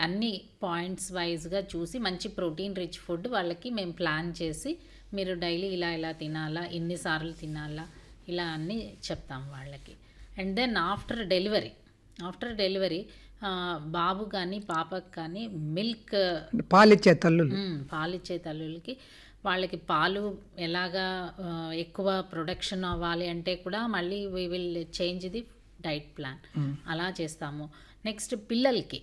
అన్ని పాయింట్స్ వైజ్గా చూసి మంచి ప్రోటీన్ రిచ్ ఫుడ్ వాళ్ళకి మేము ప్లాన్ చేసి మీరు డైలీ ఇలా ఇలా తినాలా ఇన్నిసార్లు తినాలా ఇలా అన్నీ చెప్తాం వాళ్ళకి and then after delivery after delivery బాబు కానీ పాపకు కానీ మిల్క్ పాలిచ్చే తల్లులు మ్మ్. పాలిచ్చే తల్లులకి వాళ్ళకి పాలు ఎలాగా ఆ, ఎక్కువ ప్రొడక్షన్ అవ్వాలి అంటే కూడా మళ్ళీ we will change the diet plan అలా చేస్తాము నెక్స్ట్ పిల్లలకి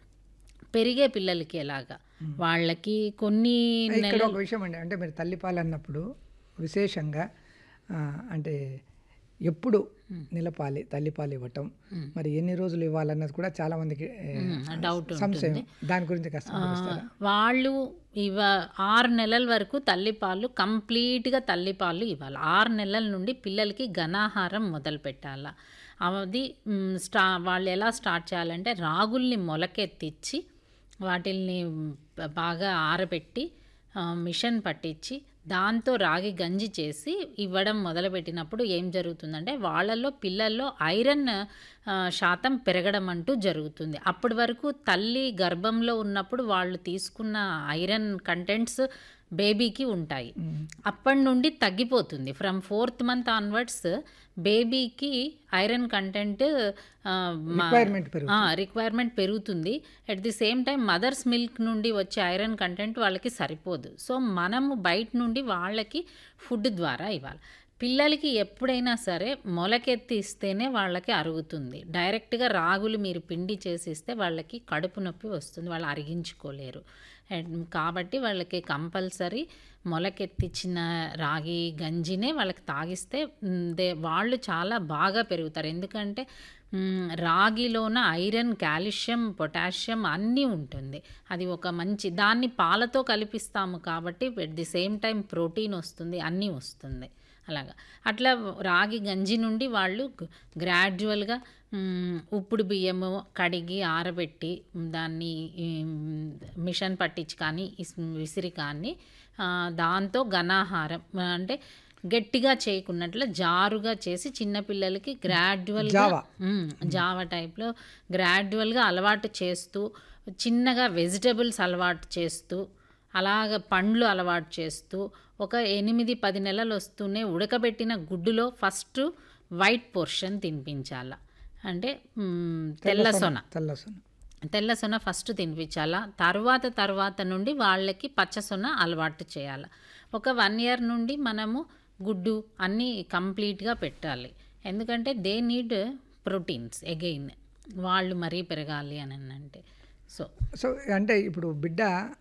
పెరిగే పిల్లలకి ఎలాగా వాళ్ళకి కొన్ని ఇక్కడ ఒక విషయం అండి అంటే మీరు తల్లిపాలు అన్నప్పుడు విశేషంగా ఆ, అంటే ఎప్పుడు నిలపాలి తల్లిపాలు ఇవ్వటం మరి ఎన్ని రోజులు ఇవ్వాలన్నది కూడా చాలా మందికి ఏ, డౌట్ సంశయం దాని గురించి కాస్త ఆ, వివరిస్తారా? వాళ్ళు ఇవ ఆరు నెలల వరకు తల్లిపాలు కంప్లీట్గా తల్లిపాలు ఇవ్వాలి ఆరు నెలల నుండి పిల్లలకి ఘనాహారం మొదలు పెట్టాల అది మ్, స్టా వాళ్ళు ఎలా స్టార్ట్ చేయాలంటే రాగుల్ని మొలకెత్తిచ్చి వాటిల్ని బ- బాగా ఆరబెట్టి ఆ, మిషన్ పట్టించి దాంతో రాగి గంజి చేసి ఇవ్వడం మొదలుపెట్టినప్పుడు ఏం జరుగుతుందంటే వాళ్ళల్లో పిల్లల్లో ఐరన్ ఆ, శాతం పెరగడం అంటూ జరుగుతుంది అప్పటి వరకు తల్లి గర్భంలో ఉన్నప్పుడు వాళ్ళు తీసుకున్న ఐరన్ కంటెంట్స్ బేబీకి ఉంటాయి అప్పటి నుండి తగ్గిపోతుంది ఫ్రమ్ ఫోర్త్ మంత్ ఆన్వర్డ్స్ బేబీకి ఐరన్ కంటెంట్ రిక్వైర్మెంట్ పెరుగు రిక్వైర్మెంట్ పెరుగుతుంది at the same time mother's milk నుండి వచ్చే ఐరన్ కంటెంట్ వాళ్ళకి సరిపోదు సో మనము బయట నుండి వాళ్ళకి ఫుడ్ ద్వారా ఇవ్వాలి పిల్లలకి ఎప్పుడైనా సరే మొలకెత్తి ఇస్తేనే వాళ్ళకి అరుగుతుంది డైరెక్ట్గా రాగులు మీరు పిండి చేసి ఇస్తే వాళ్ళకి కడుపు నొప్పి వస్తుంది వాళ్ళు అరిగించుకోలేరు అండ్ కాబట్టి వాళ్ళకి కంపల్సరీ మొలకెత్తిచ్చిన రాగి గంజినే వాళ్ళకి తాగిస్తే మ్, దే వాళ్ళు చాలా బాగా పెరుగుతారు ఎందుకంటే మ్, రాగిలోన ఐరన్ కాల్షియం పొటాషియం అన్నీ ఉంటుంది అది ఒక మంచి దాన్ని పాలతో కలిపిస్తాము కాబట్టి at the same time protein వస్తుంది అన్నీ వస్తుంది అలాగా అట్లా రాగి గంజి నుండి వాళ్ళు గ్రాడ్యువల్గా ఉప్పుడు బియ్యము కడిగి ఆరబెట్టి దాన్ని మ్, మిషన్ పట్టించి కానీ ఇస్- విసిరి కానీ ఆ, దాంతో ఘనాహారం అంటే గట్టిగా చేయకున్నట్లు జారుగా చేసి చిన్నపిల్లలకి గ్రాడ్యువల్గా జావా. మ్మ్. జావా టైప్లో గ్రాడ్యువల్గా అలవాటు చేస్తూ చిన్నగా వెజిటబుల్స్ అలవాటు చేస్తూ అలాగ పండ్లు అలవాటు చేస్తూ ఒక ఎనిమిది పది నెలలు వస్తూనే ఉడకబెట్టిన గుడ్డులో ఫస్ట్ వైట్ పోర్షన్ తినిపించాల అంటే మ్మ్, తెల్ల సొన తెల్లసొన తెల్ల సొన ఫస్ట్ తినిపించాలా తర్వాత తర్వాత నుండి వాళ్ళకి పచ్చ సొన అలవాటు చేయాలి ఒక వన్ ఇయర్ నుండి మనము గుడ్డు అన్నీ కంప్లీట్గా పెట్టాలి ఎందుకంటే దే నీడ్ ప్రోటీన్స్ అగైన్ వాళ్ళు మరీ పెరగాలి అని అంటే సో సో అంటే ఇప్పుడు బిడ్డ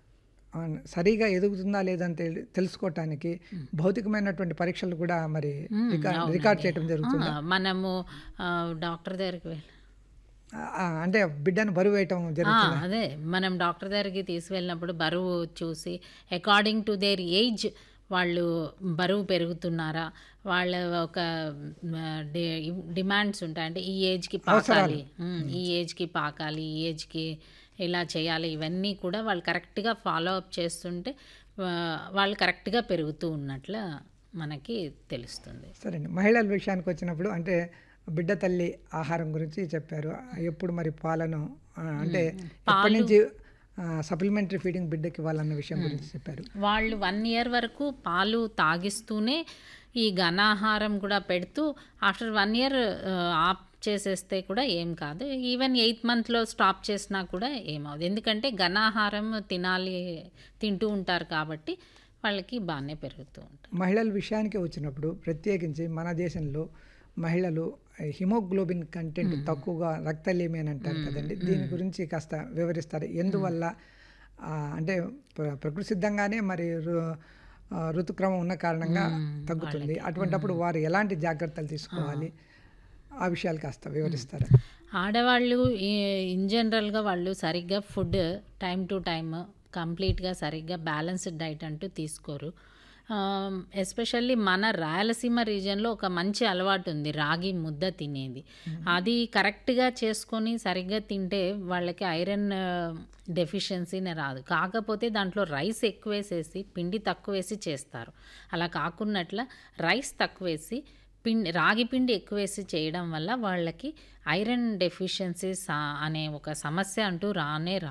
ఆ, సరిగా ఎదుగుతుందా లేదని తెలి- తెలుసుకోవటానికి భౌతికమైనటువంటి పరీక్షలు కూడా మరి రికార్డ్ రికార్డ్ చేయడం జరుగుతుంది మనము ఆ, డాక్టర్ దగ్గరికి వెళ్ళి ఆ, అంటే బిడ్డను బరువు వేయటం ఆ, జరుగుతుంది అదే మనం డాక్టర్ దగ్గరికి తీసుకెళ్ళినప్పుడు బరువు చూసి అకార్డింగ్ టు దేర్ ఏజ్ వాళ్ళు బరువు పెరుగుతున్నారా వాళ్ళ ఒక డిమాండ్స్ ఉంటాయి అంటే ఈ ఏజ్కి పాకాలి ఉమ్, ఈ ఏజ్కి పాకాలి ఈ ఏజ్కి ఇలా చేయాలి ఇవన్నీ కూడా వాళ్ళు కరెక్ట్గా ఫాలో అప్ చేస్తుంటే ఆ, వాళ్ళు కరెక్ట్గా పెరుగుతూ ఉన్నట్లు మనకి తెలుస్తుంది సరే అండి మహిళల విషయానికి వచ్చినప్పుడు అంటే బిడ్డ తల్లి ఆహారం గురించి చెప్పారు ఎప్పుడు మరి పాలను ఆ, అంటే ఎప్పటి నుంచి సప్లిమెంటరీ ఫీడింగ్ బిడ్డకి ఇవ్వాలన్న విషయం గురించి చెప్పారు వాళ్ళు వన్ ఇయర్ వరకు పాలు తాగిస్తూనే ఈ ఘనాహారం కూడా పెడుతూ ఆఫ్టర్ వన్ ఇయర్ ఆఫ్ చేసేస్తే కూడా ఏం కాదు ఈవెన్ ఎయిత్ మంత్లో స్టాప్ చేసినా కూడా ఏమవుతుంది ఎందుకంటే ఘనాహారం తినాలి తింటూ ఉంటారు కాబట్టి వాళ్ళకి బాగానే పెరుగుతూ ఉంటుంది మహిళల విషయానికి వచ్చినప్పుడు ప్రత్యేకించి మన దేశంలో మహిళలు హిమోగ్లోబిన్ కంటెంట్ తక్కువగా రక్తలేమి అని అంటారు కదండి దీని గురించి కాస్త వివరిస్తారు ఎందువల్ల ఆ, అంటే ప్ర- ప్రకృతి సిద్ధంగానే మరి రు- ఆ, ఋతుక్రమం ఉన్న కారణంగా తగ్గుతుంది అటువంటప్పుడు వారు ఎలాంటి జాగ్రత్తలు తీసుకోవాలి ఆ విషయాలు కాస్త వివరిస్తారా ఆడవాళ్ళు ఇన్ జనరల్గా వాళ్ళు సరిగ్గా ఫుడ్ టైం టు టైం కంప్లీట్గా సరిగ్గా బ్యాలెన్స్డ్ డైట్ అంటూ తీసుకోరు ఎస్పెషల్లీ మన రాయలసీమ రీజియన్లో ఒక మంచి అలవాటు ఉంది రాగి ముద్ద తినేది అది కరెక్ట్గా చేసుకొని సరిగ్గా తింటే వాళ్ళకి ఐరన్ డెఫిషియన్సీనే రాదు కాకపోతే దాంట్లో రైస్ ఎక్కువ వేసేసి పిండి తక్కువ వేసి చేస్తారు అలా కాకున్నట్ల రైస్ తక్కువ వేసి పిండి రాగి పిండి ఎక్కువ వేసి చేయడం వల్ల వాళ్ళకి ఐరన్ డెఫిషియన్సీస్ అనే ఒక సమస్య అంటూ రానే రా